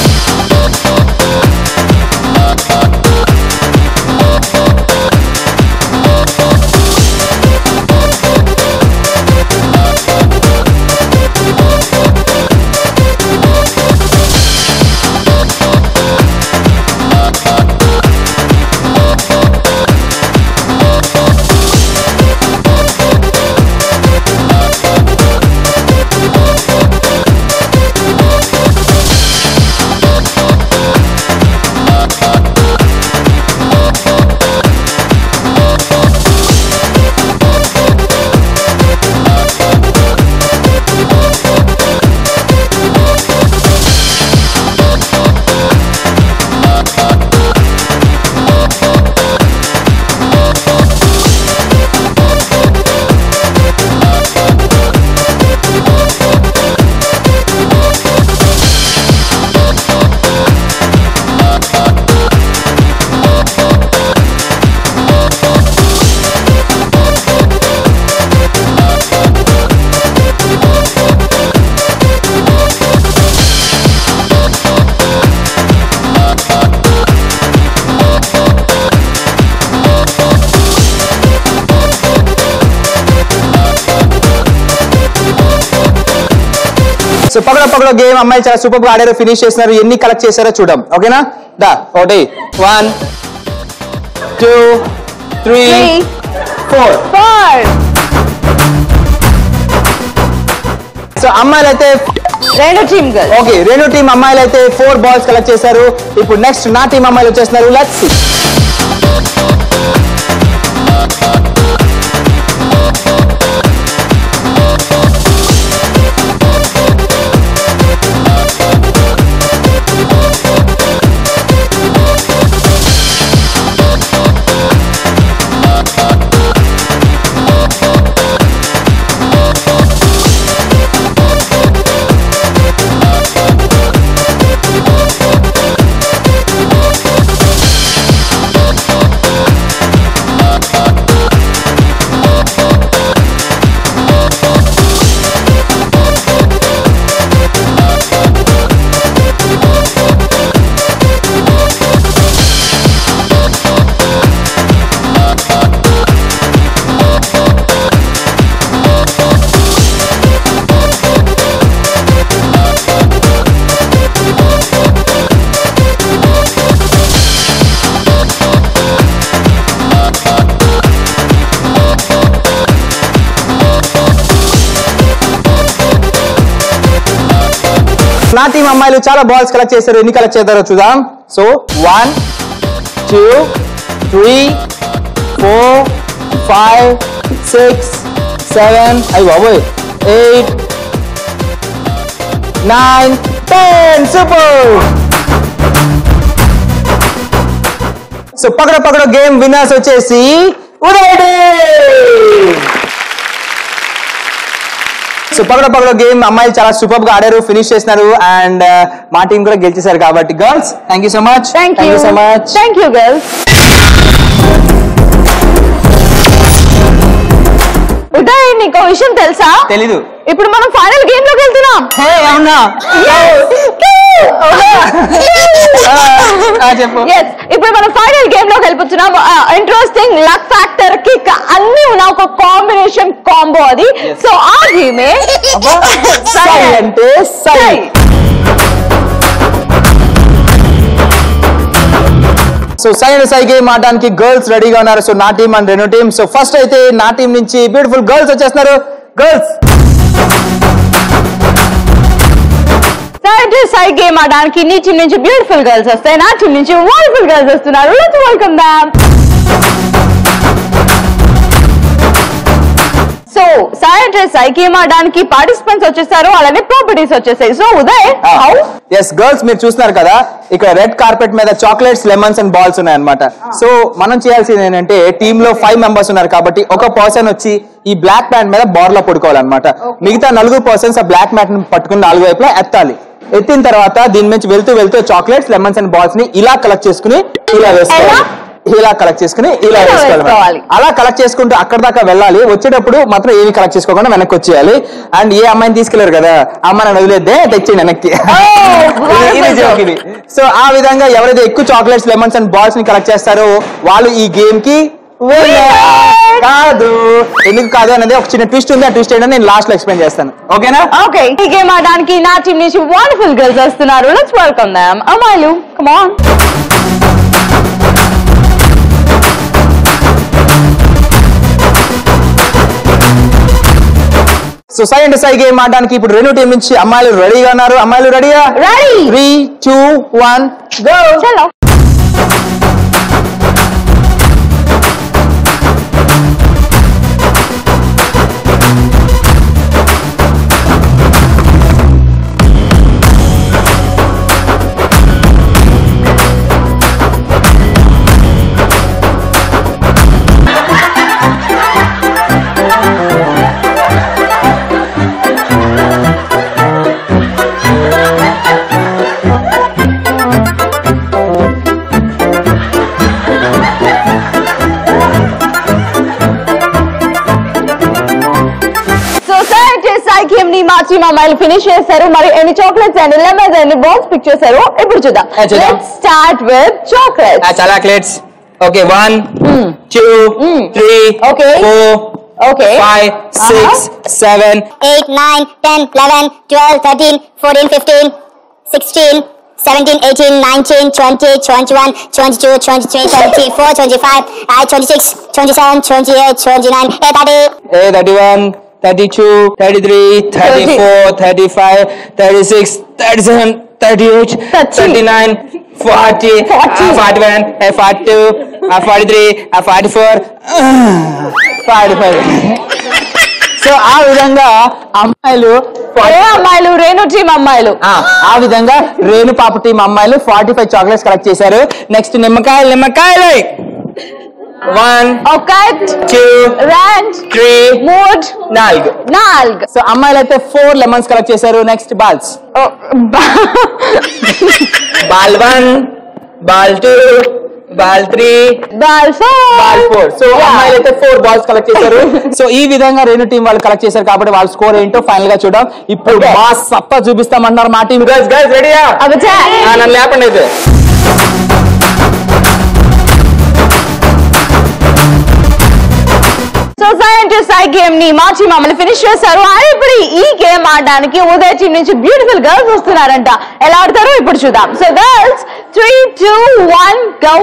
సో పగడ పగడ గేమ్ అమ్మాయిలు చాలా సూపర్ గా ఆడారు ఫినిష్ చేసినారు ఎన్ని కలెక్ట్ చేశారో చూద్దాం ఓకేనా దా ఒకటి one two three Three. Four four so అమ్మాయిలు అయితే రెండు టీమ్ గర్ల్స్ ఓకే రెండు టీం అమ్మాయిలు అయితే ఫోర్ బాల్స్ కలెక్ట్ చేశారు ఇప్పుడు నెక్స్ట్ నా టీం అమ్మాయిలు వచ్చేస్తున్నారు లెట్స్ నా టీం అమ్మాయిలు చాలా బాల్స్ కలెక్ట్ చేశారు ఎన్ని కలెక్ట్ చేస్తారో చూద్దాం so one two three four five six seven అయ్యి బాబోయ్ eight nine ten super so పకడ పకడ గేమ్ విన్నర్స్ వచ్చేసి ఉదయ్ సో సో పగడ పగడ గేమ్ అమ్మాయిలు చాలా సూపర్ గా ఆడారు ఫినిష్ చేసినారు అండ్ మా టీం కూడా గెలిచేశారు కాబట్టి girls thank you so much thank you so much thank you girls Uday నీకు ఒక విషయం తెలుసా తెలీదు ఇప్పుడు మనం ఫైనల్ గేమ్ లోకి వెళ్తున్నాం హే అవునా ఆ, చెప్పు Yes. ఇప్పుడు మనం ఫైనల్ గేమ్ లోకి వెళ్ళిపోతున్నాం ఇంట్రెస్టింగ్ లక్ ఫ్యాక్టర్ కిక్ అన్ని ఉన్న ఒక కాంబినేషన్ కాంబో అది సో ఆ గేమే సై అంటే సై సో సై అండ్ సై గేమ్ ఆడడానికి గర్ల్స్ రెడీగా ఉన్నారు సో నా టీం అండ్ రెండు టీం సో ఫస్ట్ అయితే నా టీం నుంచి బ్యూటిఫుల్ గర్ల్స్ వచ్చేస్తున్నారు గర్ల్స్ సై సై గేమ్ ఆడడానికి నీ టీం నుంచి బ్యూటిఫుల్ గర్ల్స్ వస్తాయి నా టీం నుంచి వండర్ఫుల్ గర్ల్స్ వస్తున్నారు లెట్స్ వెల్కమ్ దామ్ సో సై అంటే సై గేమ్ ఆడడానికి పార్టిసిపెంట్స్ వచ్చేసారు అలానే ప్రాపర్టీస్ వచ్చేసాయి so Uday how is girls మీరు చూస్తున్నారు కదా ఇక్కడ రెడ్ కార్పెట్ మీద చాక్లెట్స్ లెమన్స్ అండ్ బాల్స్ ఉన్నాయన్నమాట సో మనం చేయాల్సింది ఏంటంటే టీమ్ లో ఫైవ్ మెంబర్స్ ఉన్నారు కాబట్టి ఒక పర్సన్ వచ్చి ఈ బ్లాక్ మ్యాట్ మీద బార్ లో పడుకోవాలన్నమాట మిగతా నలుగురు పర్సన్స్ ఆ బ్లాక్ మ్యాట్ ని పట్టుకుని నాలుగు వైపులా ఎత్తాలి ఎత్తిన తర్వాత దీని నుంచి వెళ్తూ వెళ్తూ చాక్లెట్స్ లెమన్స్ అండ్ బాల్స్ ని ఇలా కలెక్ట్ చేసుకుని ఇలా వేసుకోవాలి ఇలా కలెక్ట్ చేసుకుని ఇలా ఇలా వేసుకోవాలి వేసుకోవాలి. అలా కలెక్ట్ చేసుకుంటూ అక్కడ దాకా వెళ్ళాలి వచ్చేటప్పుడు మాత్రం ఏమి కలెక్ట్ చేసుకోకుండా వెనక్కి వచ్చేయాలి అండ్ ఏ అమ్మాయిని తీసుకెళ్లారు కదా ఆ అమ్మాయిని వదిలేద్దే తెచ్చేయండి వెనక్కి ఇది- ఇది joke ఇది సో ఆ విధంగా ఎవరైతే ఎక్కువ చాక్లెట్స్ లెమన్స్ అండ్ బాల్స్ ని కలెక్ట్ చేస్తారో వాళ్ళు ఈ గేమ్ కి winner. కాదు ఎందుకు కాదు అనేది ఒక చిన్న ట్విస్ట్ ఉంది ఆ ట్విస్ట్ ఏంటో నేను లాస్ట్ లో ఎక్స్ప్లెయిన్ చేస్తాను ఓకేనా ఓకే ఈ గేమ్ ఆడడానికి నా టీం నుంచి వండర్ఫుల్ గర్ల్స్ వస్తున్నారు లెట్స్ వెల్కమ్ దమ్ అమ్మాయిలు కమ్ ఆన్ సో సై అండ్ సై గేమ్ ఆడడానికి ఇప్పుడు రెండు టీం నుంచి అమ్మాయిలు రెడీగా ఉన్నారు అమ్మాయిలు రెడీగా ready three two one go చలో సో సార్ సై గేమ్ ని మా టీం అమ్మాయిలు ఫినిష్ చేశారు మరి ఎన్ని chocolates and lemons and balls pick చేశారు ఇప్పుడు చూద్దాం ఆ, చూద్దాం. Let's start with chocolates chocolates okay one Mm. Two Mm. Three Okay. Four okay five six seven 8, 9, 10, 11, 12, 13, 14, 15, 16, 17, 18, 19, 20, 21, 22, 23, 24, 25, uh, 26, 27, 28, 29, eh, 30. Thirty one thirty two thirty three thirty four thirty five thirty six thirty seven thirty eight thirty nine forty forty one forty two forty three forty four forty five so ఆ విధంగా అమ్మాయిలు ఏ అమ్మాయిలు Renu team అమ్మాయిలు ఆ, ఆ విధంగా రేణు పాప team అమ్మాయిలు ఫార్టీ ఫైవ్ చాక్లెట్స్ కలెక్ట్ చేశారు నెక్స్ట్ నిమ్మకాయలు నిమ్మకాయలు వన్ ఒకట్ టూ రెండు త్రీ మూడు నాలుగు నాలుగు సో అమ్మాయిలు అయితే ఫోర్ లెమన్స్ కలెక్ట్ చేశారు నెక్స్ట్ బాల్స్ ఓ, బా- ball one ball two ball three ball ball four so అమ్మాయిలు అయితే ఫోర్ బాల్స్ కలెక్ట్ చేశారు సో ఈ విధంగా రెండు టీం వాళ్ళు కలెక్ట్ చేశారు కాబట్టి వాళ్ళ స్కోర్ ఏంటో ఫైనల్ గా చూద్దాం ఇప్పుడు మా సత్తా చూపిస్తామంటున్నారు మా టీం గైస్ గైస్ రెడీయా అబ్బచ్చా. నన్ను లేపండి అయితే సో సైంటిస్ట్ సై గేమ్ ని మార్చి మమ్మల్ని ఫినిష్ చేశారు అండ్ ఇప్పుడు ఈ గేమ్ ఆడడానికి ఉదయ్ టీం నుంచి బ్యూటిఫుల్ గర్ల్స్ వస్తున్నారంట ఎలా ఆడతారో ఇప్పుడు చూద్దాం so girls three two one go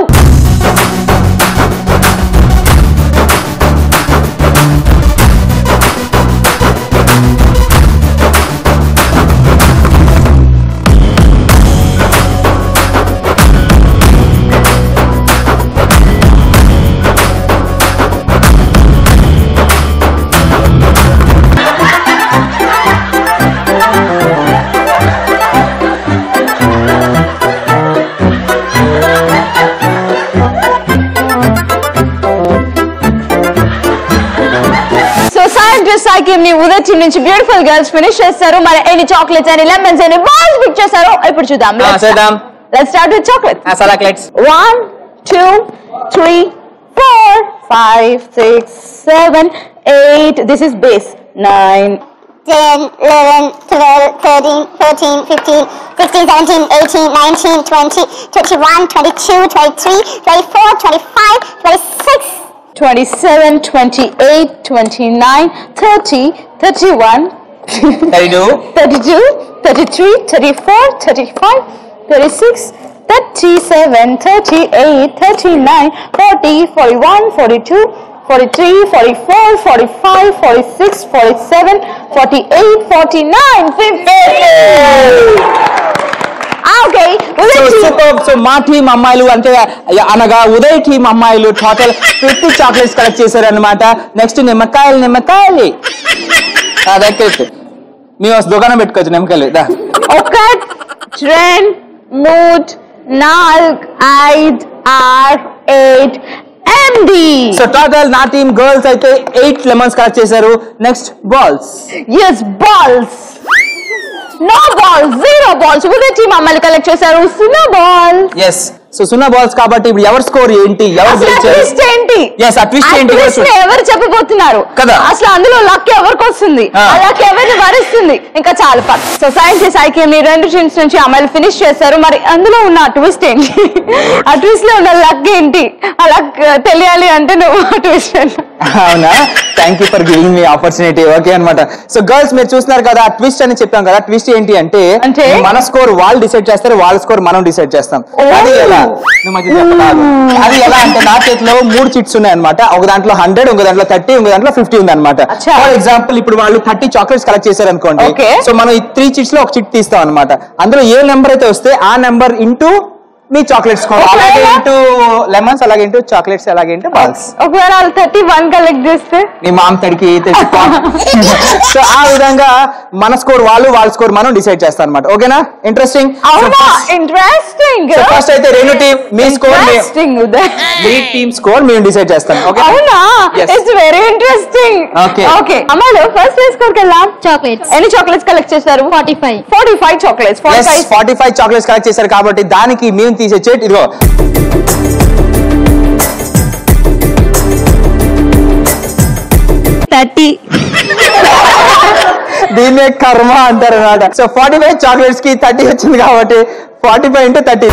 game ని ఉదయ్ టీం నుంచి బ్యూటిఫుల్ గర్ల్స్ ఫినిష్ చేస్తారు మరి ఎన్ని చాక్లెట్స్ అని లెమన్స్ అని బాల్స్ పిక్ చేస్తారు ఇప్పుడు చూద్దాం ఆ, చేద్దాం. Let's start with chocolate chocolates One, two, three, four, five, six, seven, eight. This is base. Nine. 10, 11, 12, 13, 14, 15, 16, 17, 18, 19, 20, 21, 22, 23, 24, 25, 26. 27, 28, 29, 30, 31, 32 32, 33, 34, 35, 36, 37, 38, 39, 40, 41, 42, 43, 44, 45, 46, 47, 48, 49, 50. Okay so super so మా టీం అమ్మాయిలు అంటే అనగా ఉదయ్ టీం అమ్మాయిలు టోటల్ ఫిఫ్టీ చాక్లెట్స్ కలెక్ట్ చేశారు అనమాట నెక్స్ట్ నిమ్మకాయలు నిమ్మకాయలు ఆ, దగ్గర మేము దుకాణం పెట్టుకోవచ్చు నిమ్మకాయలు దా ఒకటి రెండు మూడు నాలుగు ఐదు ఆరు ఎయిట్ ఎనిమిది సో టోటల్ నా టీం గర్ల్స్ అయితే ఎయిట్ లెమన్స్ కలెక్ట్ చేశారు next balls yes balls no balls zero balls Uday team అమ్మాయిలు కలెక్ట్ చేశారు సున్నా బాల్ ఎస్ సో సున్నా బాల్స్ కాబట్టి ఇప్పుడు ఎవరి స్కోర్ ఏంటి ఎవరు అసలు గెలిచారు ట్విస్ట్ ఏంటి Yes, ఆ twist ఆ ఏంటి కూడా twist చూడు. ఎవరు చెప్పబోతున్నారు కదా. అసలు అందులో లక్ ఎవరికి వస్తుంది ఆ. ఆ లక్ ఎవరిని వరిస్తుంది ఇంకా చాలా పని సో సైన్స్ సైకిల్ ని రెండు టీమ్స్ నుంచి అమ్మాయిలు ఫినిష్ చేశారు మరి అందులో ఉన్న ఆ ట్విస్ట్ ఏంటి ఆ ట్విస్ట్ లో ఉన్న లక్ ఏంటి ఆ లక్ తెలియాలి అంటే నువ్వు ఆ ట్విస్ట్ అవునా thank you for giving me opportunity okay అన్నమాట సో గర్ల్స్ మీరు చూస్తున్నారు కదా ట్విస్ట్ అని చెప్పాం కదా ట్విస్ట్ ఏంటి అంటే అంటే? మన స్కోర్ వాళ్ళు డిసైడ్ చేస్తారు వాళ్ళ స్కోర్ మనం డిసైడ్ చేస్తాం అది ఎలా నువ్వు మధ్య చెప్పరాదు. అది ఎలా అంటే నా చేతిలో మూడు చిట్స్ ఉన్నాయి అనమాట ఒక దాంట్లో హండ్రెడ్ ఒక దాంట్లో థర్టీ ఒక దాంట్లో ఫిఫ్టీ ఉంది అనమాట అచ్చా. ఫర్ ఎగ్జాంపుల్ ఇప్పుడు వాళ్ళు థర్టీ చాక్లెట్స్ కలెక్ట్ చేశారు అనుకోండి Okay. సో మనం ఈ త్రీ చిట్స్ లో ఒక చిట్ తీస్తాం అనమాట అందులో ఏ నెంబర్ అయితే వస్తే ఆ నెంబర్ ఇంటూ మీ చాక్లెట్స్ ఒకవేళ- అలాగే ఇంటూ లెమన్స్ అలాగే ఇంటూ చాక్లెట్స్ అలాగే ఇంటూ బాల్స్ ఒకవేళ వాళ్ళు థర్టీ వన్ కలెక్ట్ చేస్తే నీ మామ తడికి తెచ్చుకో సో ఆ విధంగా మన స్కోర్ వాళ్ళు వాళ్ళ స్కోర్ మనం డిసైడ్ చేస్తాం అనమాట ఓకేనా ఇంట్రెస్టింగ్ అవునా ఇంట్రెస్టింగ్ సో ఫస్ట్ అయితే రెండు టీం మీ స్కోర్ ఇంట్రెస్టింగ్ ఉదయ్ మీ టీమ్ స్కోర్ మేము డిసైడ్ చేస్తాం ఓకే అవునా Yes. It's very interesting Okay. Okay అమ్మాయిలు ఫస్ట్ ప్లేస్ కోరికి వెళ్దాం చాక్లెట్స్ ఎన్ని చాక్లెట్స్ కలెక్ట్ చేశారు forty five forty five chocolates forty yes five forty five chocolates collect చేశారు కాబట్టి దానికి మేము తీసే చేట్ ఇదిగో థర్టీ దీన్నే కర్మ అంటారు అనమాట సో ఫార్టీ ఫైవ్ చాక్లెట్స్ కి థర్టీ వచ్చింది కాబట్టి forty five into thirty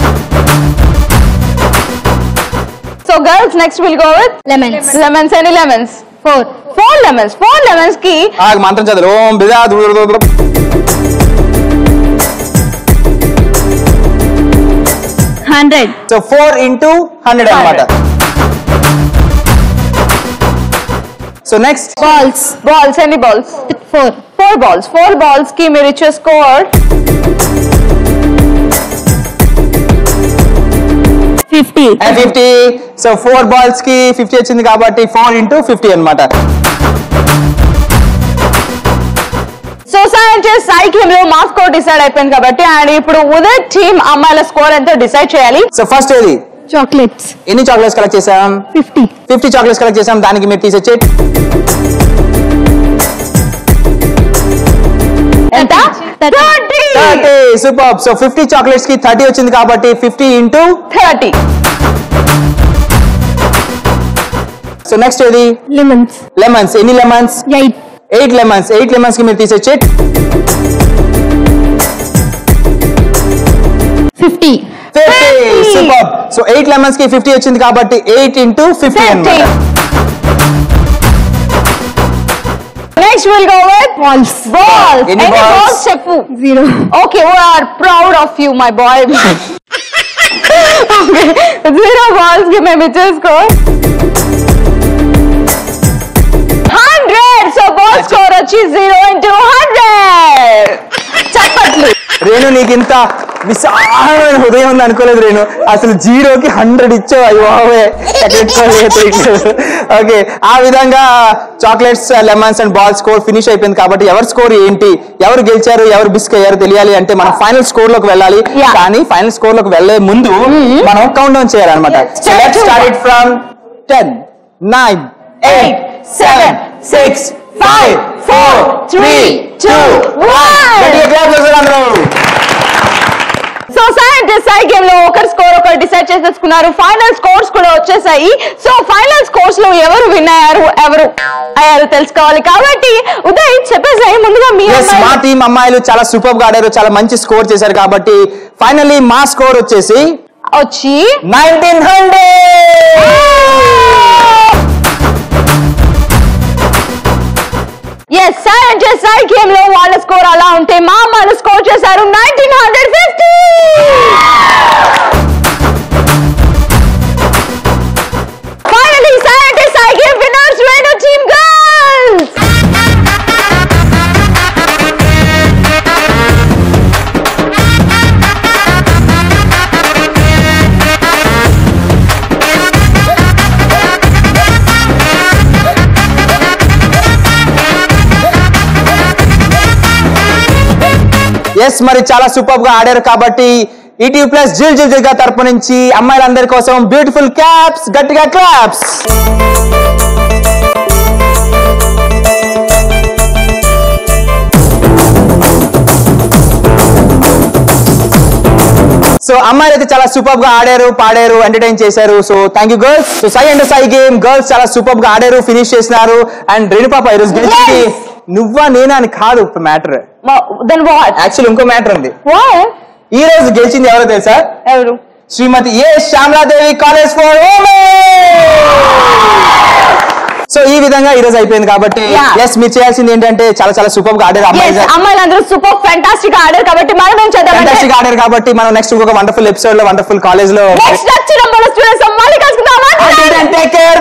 so girls next will go with lemons lemons ఎన్ని lemons four four lemons four lemons కి ఆ మంత్రం చదువు ఓం బిదా దు- దు- దు- దు- hundred so four into hundred అనమాట సో నెక్స్ట్ బాల్స్ బాల్స్ ఎన్ని balls four four balls four balls కి మీరు ఇచ్చే score fifty fifty so four balls కి ఫిఫ్టీ వచ్చింది కాబట్టి ఫోర్ ఇంటూ ఫిఫ్టీ అనమాట సో సైన్స్ సైకిల్ లో మా స్కోర్ డిసైడ్ అయిపోయింది కాబట్టి అండ్ ఇప్పుడు ఉదయ్ టీమ్ అమ్మాయిల స్కోర్ ఎంతో డిసైడ్ చేయాలి సో ఫస్ట్ ఏది చాక్లెట్స్ ఎన్ని చాక్లెట్స్ కలెక్ట్ చేసాం ఫిఫ్టీ ఫిఫ్టీ చాక్లెట్స్ కలెక్ట్ చేసాం దానికి మీరు తీసే చేట్ ఎంత Thirty. Thirty super so fifty chocolates కి థర్టీ వచ్చింది కాబట్టి fifty into thirty so next ఏది లెమన్స్ లెమన్స్ ఎన్ని lemons eight eight lemons eight lemons కి మీరు తీసే chit fifty fifty super so eight lemons కి ఫిఫ్టీ వచ్చింది కాబట్టి eight into fifty fifty next will go with balls balls ఎన్ని ఎన్ని balls? బాల్స్ చెప్పు zero okay we are proud of you my boy okay zero balls కి మేము ఇచ్చేసుకో hundred so ball score వచ్చి జీరో ఇంటూ హండ్రెడ్ చప్పట్లు రేణు నీకు ఇంత విశాలమైన హృదయం ఉంది అనుకోలేదు రేణు అసలు జీరోకి హండ్రెడ్ ఇచ్చావు అయ్యో ఓకే ఆ విధంగా chocolates lemons and ball score finish అయిపోయింది కాబట్టి ఎవరి స్కోర్ ఏంటి ఎవరు గెలిచారు ఎవరు బిస్క్ అయ్యారు తెలియాలి అంటే మనం ఫైనల్ స్కోర్ లోకి వెళ్ళాలి Yeah. కానీ ఫైనల్ స్కోర్ లోకి వెళ్లే ముందు మనం కౌంట్ డౌన్ చేయాలన్నమాట Yes. Start to start it from ten nine eight seven six five four three two one so scientist సై గేమ్ లో ఒకరి స్కోర్ ఒకరు డిసైడ్ చేసేసుకున్నారు ఫైనల్ స్కోర్స్ కూడా వచ్చేసాయి సో ఫైనల్ స్కోర్స్ లో ఎవరు విన్ అయ్యారు ఎవరు అయ్యారు తెలుసుకోవాలి కాబట్టి ఉదయ్ చెప్పేసాయి ముందుగా మీ ఎస్ మా అమ్మాయి టీం అమ్మాయిలు చాలా సూపర్ గా ఆడారు చాలా మంచి స్కోర్ చేశారు కాబట్టి ఫైనల్లీ మా స్కోర్ వచ్చేసి వచ్చి నైన్టీన్ హండ్రెడ్ ఎస్ సైంటిస్ట్ సై గేమ్ లో వాళ్ళ స్కోర్ అలా ఉంటే మా అమ్మాయిలు స్కోర్ చేశారు nineteen hundred fifty finally scientist సై game winners Renu team girls yes మరి చాలా సూపర్ గా ఆడారు కాబట్టి ఈటీ ప్లస్ జిల్ జిల్ జిల్ గా తరపు నుంచి అమ్మాయిలందరి కోసం బ్యూటిఫుల్ క్యాప్స్ గట్టిగా క్లాప్స్ సో అమ్మాయిలు అయితే చాలా సూపర్ గా ఆడారు పాడారు ఎంటర్టైన్ చేశారు so thank you girls so సై అండ్ సై గేమ్ గర్ల్స్ చాలా సూపర్ గా ఆడారు ఫినిష్ చేసినారు అండ్ రేణు పాప ఈరోజు గెలిచింది Yes. నువ్వా నేనా అని కాదు మ్యాటర్ దెన్ వాట్ యాక్చువల్ ఇంకో మ్యాటర్ ఉంది వాట్ ఈ రోజు గెలిచింది ఎవరో తెలుసా ఎవరు Srimathi A Shyamaladevi college for so ఈ విధంగా ఈ రోజు అయిపోయింది కాబట్టి Yeah. ఎస్ మీరు చేయాల్సింది ఏంటంటే చాలా చాలా సూపర్ గా ఆడారు Yes, అమ్మాయి అమ్మాయిలందరూ సూపర్ ఫ్యాంటాస్టిక్ ఆడారు కాబట్టి మనం ఏం చేద్దామంటే ఫ్యాంటాస్టిక్ ఆడారు కాబట్టి మనం నెక్స్ట్ ఇంకొక వండర్ఫుల్ ఎపిసోడ్ లో వండర్ఫుల్ కాలేజ్ లో నెక్స్ట్ వచ్చిన మన స్టూడెంట్స్ మళ్ళీ కలుసుకుందాం Until then, take care.